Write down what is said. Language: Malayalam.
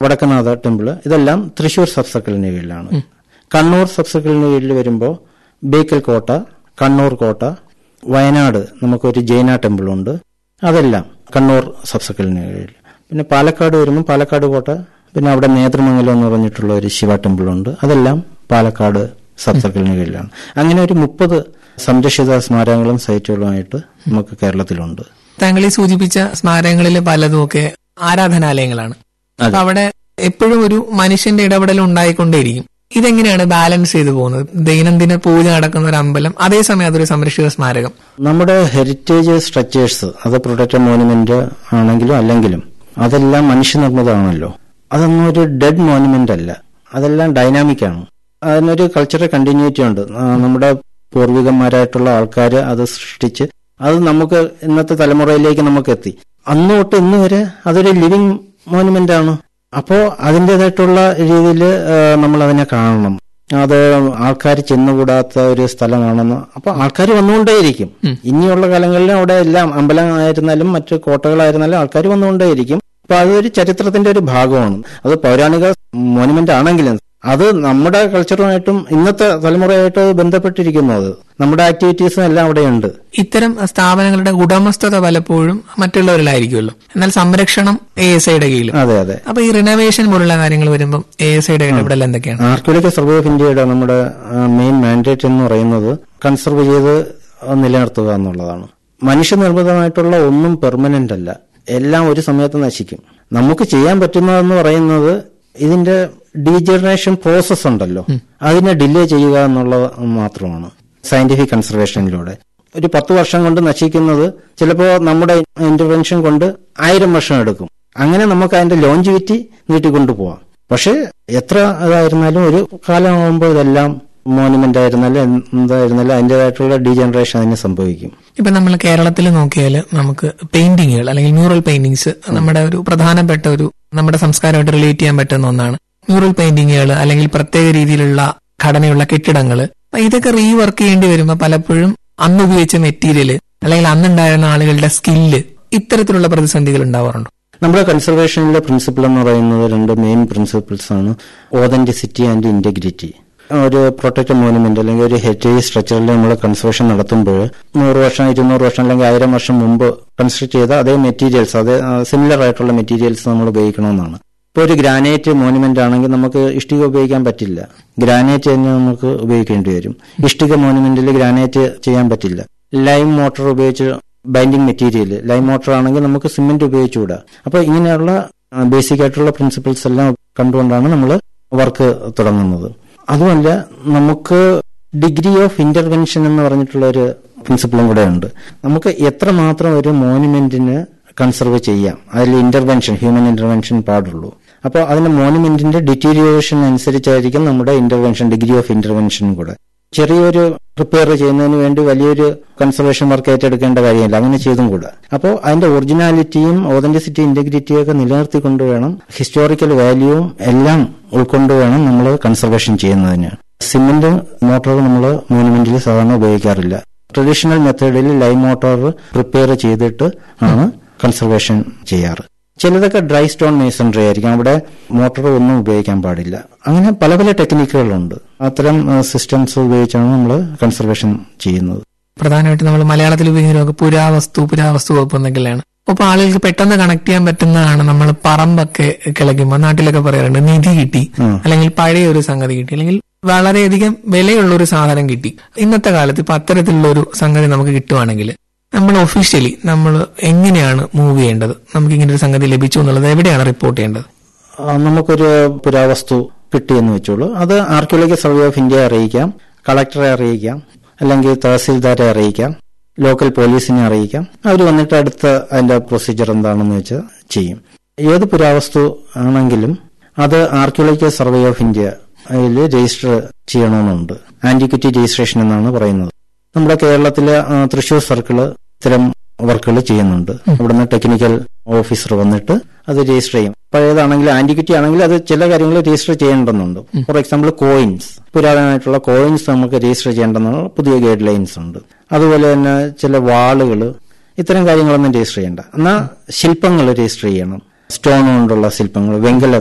വടക്കനാഥ ടെമ്പിള് ഇതെല്ലാം തൃശൂർ സബ് സർക്കിളിന് കീഴിലാണ് കണ്ണൂർ സബ് സർക്കിളിന് കീഴിൽ വരുമ്പോൾ ബേക്കൽ കോട്ട കണ്ണൂർ കോട്ട വയനാട് നമുക്കൊരു ജൈന ടെമ്പിളുണ്ട് അതെല്ലാം കണ്ണൂർ സബ് സർക്കിളിന് കീഴിൽ പിന്നെ പാലക്കാട് വരുമ്പോൾ പാലക്കാട് കോട്ട പിന്നെ അവിടെ നേതൃമംഗലം എന്ന് പറഞ്ഞിട്ടുള്ള ഒരു ശിവ ടെമ്പിളുണ്ട് അതെല്ലാം പാലക്കാട് സബ് സർക്കിളിന് കീഴിലാണ് അങ്ങനെ ഒരു മുപ്പത് സംരക്ഷിത സ്മാരകങ്ങളും സൈറ്റുകളുമായിട്ട് നമുക്ക് കേരളത്തിലുണ്ട് താങ്കൾ ഈ സൂചിപ്പിച്ച സ്മാരകങ്ങളിൽ പലതും ഒക്കെ ആരാധനാലയങ്ങളാണ് അതെ. അപ്പൊ അവിടെ എപ്പോഴും ഒരു മനുഷ്യന്റെ ഇടപെടൽ ഉണ്ടായിക്കൊണ്ടേയിരിക്കും ഇതെങ്ങനെയാണ് ബാലൻസ് ചെയ്തു പോകുന്നത് ദൈനംദിന പൂജ നടക്കുന്ന ഒരു അമ്പലം അതേസമയം അതൊരു സംരക്ഷിത സ്മാരകം നമ്മുടെ ഹെറിറ്റേജ് സ്ട്രക്ചേഴ്സ് അത് പ്രൊട്ടക്റ്റഡ് മോണുമെന്റ് ആണെങ്കിലും അല്ലെങ്കിലും അതെല്ലാം മനുഷ്യനിർമ്മിതമാണല്ലോ അതൊന്നും ഒരു ഡെഡ് മോണുമെന്റ് അല്ല അതെല്ലാം ഡൈനാമിക് ആണ് അതിനൊരു കൾച്ചറൽ കണ്ടിന്യൂറ്റി ഉണ്ട് ആ, നമ്മുടെ പൂർവികന്മാരായിട്ടുള്ള ആൾക്കാർ അത് സൃഷ്ടിച്ച് അത് നമുക്ക് ഇന്നത്തെ തലമുറയിലേക്ക് നമുക്ക് എത്തി അന്ന് തൊട്ട് ഇന്ന് വരെ അതൊരു ലിവിങ് മോണുമെന്റ് ആണ് അപ്പോ അതിൻ്റെതായിട്ടുള്ള രീതിയിൽ നമ്മൾ അതിനെ കാണണം അത് ആൾക്കാർ ചെന്നുകൂടാത്ത ഒരു സ്ഥലമാണെന്ന് അപ്പൊ ആൾക്കാർ വന്നുകൊണ്ടേയിരിക്കും ഇനിയുള്ള കാലങ്ങളിൽ അവിടെ എല്ലാം അമ്പലമായിരുന്നാലും മറ്റു കോട്ടകളായിരുന്നാലും ആൾക്കാർ വന്നുകൊണ്ടേയിരിക്കും അപ്പൊ അതൊരു ചരിത്രത്തിന്റെ ഒരു ഭാഗമാണ് അത് പൗരാണിക മോനുമെന്റ് ആണെങ്കിലും അത് നമ്മുടെ കൾച്ചറുമായിട്ടും ഇന്നത്തെ തലമുറയായിട്ട് ബന്ധപ്പെട്ടിരിക്കുന്നു അത് നമ്മുടെ ആക്ടിവിറ്റീസും എല്ലാം അവിടെയുണ്ട് ഇത്തരം സ്ഥാപനങ്ങളുടെ ഉടമസ്ഥത പലപ്പോഴും മറ്റുള്ളവരിലായിരിക്കുമല്ലോ എന്നാൽ സംരക്ഷണം എ എസ് ഐയുടെ കീഴിലും അതെ അതെ അപ്പൊ ഈ റിനോവേഷൻ പോലുള്ള കാര്യങ്ങൾ വരുമ്പോൾ എ എസ് ഐയുടെ ഇടപെടൽ എന്തൊക്കെയാണ് ആർക്കിയോളജിക്കൽ സർവേ ഓഫ് ഇന്ത്യയുടെ നമ്മുടെ മെയിൻ മാൻഡേറ്റ് എന്ന് പറയുന്നത് കൺസർവ് ചെയ്ത് നിലനിർത്തുക എന്നുള്ളതാണ് മനുഷ്യനിർമ്മിതമായിട്ടുള്ള ഒന്നും പെർമനന്റ് അല്ല എല്ലാം ഒരു സമയത്ത് നശിക്കും നമുക്ക് ചെയ്യാൻ പറ്റുന്നതെന്ന് പറയുന്നത് ഇതിന്റെ ഡീജനറേഷൻ പ്രോസസ് ഉണ്ടല്ലോ അതിനെ ഡിലേ ചെയ്യുക എന്നുള്ളത് മാത്രമാണ് സയന്റിഫിക് കൺസർവേഷനിലൂടെ ഒരു പത്ത് വർഷം കൊണ്ട് നശിക്കുന്നത് ചിലപ്പോൾ നമ്മുടെ ഇന്റർവെൻഷൻ കൊണ്ട് ആയിരം വർഷം എടുക്കും അങ്ങനെ നമുക്ക് അതിന്റെ ലോഞ്ചിവിറ്റി നീട്ടിക്കൊണ്ടു പോവാം പക്ഷെ എത്ര ഇതായിരുന്നാലും ഒരു കാലമാകുമ്പോൾ ഇതെല്ലാം മോനുമെന്റ് ആയിരുന്നാലും എന്തായിരുന്നാലും അതിൻ്റെതായിട്ടുള്ള ഡീജനറേഷൻ അതിന് സംഭവിക്കും ഇപ്പൊ നമ്മൾ കേരളത്തിൽ നോക്കിയാൽ നമുക്ക് പെയിന്റിങ്ങുകൾ അല്ലെങ്കിൽ മ്യൂറൽ പെയിന്റിങ്സ് നമ്മുടെ ഒരു പ്രധാനപ്പെട്ട ഒരു നമ്മുടെ സംസ്കാരമായിട്ട് റിലേറ്റ് ചെയ്യാൻ പറ്റുന്ന ഒന്നാണ് മ്യൂറൽ പെയിന്റിങ്ങുകൾ അല്ലെങ്കിൽ പ്രത്യേക രീതിയിലുള്ള ഘടനയുള്ള കെട്ടിടങ്ങൾ അപ്പൊ ഇതൊക്കെ റീവർക്ക് ചെയ്യേണ്ടി വരുമ്പോൾ പലപ്പോഴും അന്ന് ഉപയോഗിച്ച മെറ്റീരിയൽ അല്ലെങ്കിൽ അന്നുണ്ടായിരുന്ന ആളുകളുടെ സ്കില്ല് ഇത്തരത്തിലുള്ള പ്രതിസന്ധികൾ ഉണ്ടാവാറുണ്ട് നമ്മുടെ കൺസർവേഷനിലെ പ്രിൻസിപ്പിൾ എന്ന് പറയുന്നത് രണ്ട് മെയിൻ പ്രിൻസിപ്പിൾസ് ആണ് ഓതന്റിസിറ്റി ആൻഡ് ഇന്റഗ്രിറ്റി ഒരു പ്രൊട്ടക്റ്റഡ് മോനുമെന്റ് അല്ലെങ്കിൽ ഒരു ഹെറിറ്റേജ് സ്ട്രക്ചറിൽ നമ്മൾ കൺസർവേഷൻ നടത്തുമ്പോൾ നൂറ് വർഷം ഇരുന്നൂറ് വർഷം അല്ലെങ്കിൽ ആയിരം വർഷം മുമ്പ് കൺസ്ട്രക്ട് ചെയ്ത അതേ മെറ്റീരിയൽസ് അതേ സിമിലർ ആയിട്ടുള്ള മെറ്റീരിയൽസ് നമ്മൾ ഉപയോഗിക്കണമെന്നാണ് ഇപ്പോൾ ഒരു ഗ്രാനൈറ്റ് മോനുമെന്റ് ആണെങ്കിൽ നമുക്ക് ഇഷ്ടിക ഉപയോഗിക്കാൻ പറ്റില്ല ഗ്രാനൈറ്റ് തന്നെ നമുക്ക് ഉപയോഗിക്കേണ്ടി വരും ഇഷ്ടിക മോനുമെന്റിൽ ഗ്രാനൈറ്റ് ചെയ്യാൻ പറ്റില്ല ലൈം മോട്ടോർ ഉപയോഗിച്ച് ബൈൻഡിങ് മെറ്റീരിയൽ ലൈം മോട്ടോർ ആണെങ്കിൽ നമുക്ക് സിമെന്റ് ഉപയോഗിച്ചുകൂടാ അപ്പൊ ഇങ്ങനെയുള്ള ബേസിക് ആയിട്ടുള്ള പ്രിൻസിപ്പിൾസ് എല്ലാം കണ്ടുകൊണ്ടാണ് നമ്മൾ വർക്ക് തുടങ്ങുന്നത് അതുമല്ല നമുക്ക് ഡിഗ്രി ഓഫ് ഇന്റർവെൻഷൻ എന്ന് പറഞ്ഞിട്ടുള്ള ഒരു പ്രിൻസിപ്പിളും കൂടെ ഉണ്ട് നമുക്ക് എത്രമാത്രം ഒരു മോനുമെന്റിന് കൺസർവ് ചെയ്യാം അതിൽ ഇന്റർവെൻഷൻ ഹ്യൂമൻ ഇന്റർവെൻഷൻ പാടുള്ളൂ അപ്പോൾ അതിന്റെ മോനുമെന്റിന്റെ ഡിറ്റീരിയേഷൻ അനുസരിച്ചായിരിക്കും നമ്മുടെ ഇന്റർവെൻഷൻ ഡിഗ്രി ഓഫ് ഇന്റർവെൻഷൻ കൂടെ ചെറിയൊരു റിപ്പയർ ചെയ്യുന്നതിന് വേണ്ടി വലിയൊരു കൺസർവേഷൻ വർക്ക് ഏറ്റെടുക്കേണ്ട കാര്യമില്ല അങ്ങനെ ചെയ്തും കൂടെ അപ്പോൾ അതിന്റെ ഒറിജിനാലിറ്റിയും ഓതന്റിസിറ്റി ഇന്റഗ്രിറ്റിയും ഒക്കെ നിലനിർത്തിക്കൊണ്ട് വേണം ഹിസ്റ്റോറിക്കൽ വാല്യൂവും എല്ലാം ഉൾക്കൊണ്ട് വേണം നമ്മൾ കൺസർവേഷൻ ചെയ്യുന്നതിന് സിമെന്റ് മോട്ടോർ നമ്മൾ മോനുമെന്റിൽ സാധാരണ ഉപയോഗിക്കാറില്ല ട്രഡീഷണൽ മെത്തേഡിൽ ലൈം മോട്ടോർ പ്രിപ്പയർ ചെയ്തിട്ട് ആണ് കൺസർവേഷൻ ചെയ്യാറ് ചിലതൊക്കെ ഡ്രൈ സ്റ്റോൺ മേസൺട്രി ആയിരിക്കും അവിടെ മോട്ടോർ ഒന്നും ഉപയോഗിക്കാൻ പാടില്ല അങ്ങനെ പല പല ടെക്നിക്കുകളുണ്ട് അത്തരം സിസ്റ്റംസ് ഉപയോഗിച്ചാണ് നമ്മൾ കൺസർവേഷൻ ചെയ്യുന്നത് പ്രധാനമായിട്ട് നമ്മൾ മലയാളത്തിൽ ഉപയോഗിക്കുന്ന പുരാവസ്തു പുരാവസ്തു വകുപ്പ് എന്നൊക്കെയാണ് അപ്പൊ ആളുകൾക്ക് പെട്ടെന്ന് കണക്ട് ചെയ്യാൻ പറ്റുന്നതാണ് നമ്മൾ പറമ്പൊക്കെ കിളയ്ക്കുമ്പോൾ നാട്ടിലൊക്കെ പറയാറുണ്ട് നിധി കിട്ടി അല്ലെങ്കിൽ പഴയ ഒരു സംഗതി കിട്ടി അല്ലെങ്കിൽ വളരെയധികം വിലയുള്ള ഒരു സാധനം കിട്ടി ഇന്നത്തെ കാലത്ത് ഇപ്പൊ അത്തരത്തിലുള്ള ഒരു സംഗതി നമുക്ക് കിട്ടുവാണെങ്കിൽ നമ്മൾ ഒഫീഷ്യലി നമ്മൾ എങ്ങനെയാണ് മൂവ് ചെയ്യേണ്ടത് നമുക്ക് ഇങ്ങനെ ഒരു സംഗതി ലഭിച്ചു എന്നുള്ളത് എവിടെയാണ് റിപ്പോർട്ട് ചെയ്യേണ്ടത് ആ, നമുക്കൊരു പുരാവസ്തു കിട്ടിയെന്ന് വെച്ചോളൂ അത് ആർക്കിയോളജിക്കൽ സർവേ ഓഫ് ഇന്ത്യയെ അറിയിക്കാം കളക്ടറെ അറിയിക്കാം അല്ലെങ്കിൽ തഹസീൽദാരെ അറിയിക്കാം ലോക്കൽ പോലീസിനെ അറിയിക്കാം അവർ വന്നിട്ട് അടുത്ത അതിന്റെ പ്രൊസീജിയർ എന്താണെന്ന് വെച്ചാൽ ചെയ്യും ഏത് പുരാവസ്തു ആണെങ്കിലും അത് ആർക്കിയോളജിക്കൽ സർവേ ഓഫ് ഇന്ത്യ അതിൽ രജിസ്റ്റർ ചെയ്യണമെന്നുണ്ട് ആന്റിക്വിറ്റി രജിസ്ട്രേഷൻ എന്നാണ് പറയുന്നത് നമ്മുടെ കേരളത്തിലെ ആ, തൃശൂർ സർക്കിള് ഇത്തരം വർക്കുകൾ ചെയ്യുന്നുണ്ട് ഇവിടുന്ന് ടെക്നിക്കൽ ഓഫീസർ വന്നിട്ട് അത് രജിസ്റ്റർ ചെയ്യും പഴയതാണെങ്കിൽ ആന്റിക്വിറ്റി ആണെങ്കിൽ അത് ചില കാര്യങ്ങൾ രജിസ്റ്റർ ചെയ്യേണ്ടതുണ്ട് ഫോർ എക്സാമ്പിൾ കോയിൻസ് പുരാതനമായിട്ടുള്ള കോയിൻസ് നമുക്ക് രജിസ്റ്റർ ചെയ്യേണ്ടെന്നുള്ള പുതിയ ഗൈഡ് ലൈൻസ് ഉണ്ട് അതുപോലെ തന്നെ ചില വാളുകൾ ഇത്തരം കാര്യങ്ങളൊന്നും രജിസ്റ്റർ ചെയ്യേണ്ട എന്നാൽ ശില്പങ്ങൾ രജിസ്റ്റർ ചെയ്യണം സ്റ്റോൺ കൊണ്ടുള്ള ശില്പങ്ങൾ വെങ്കല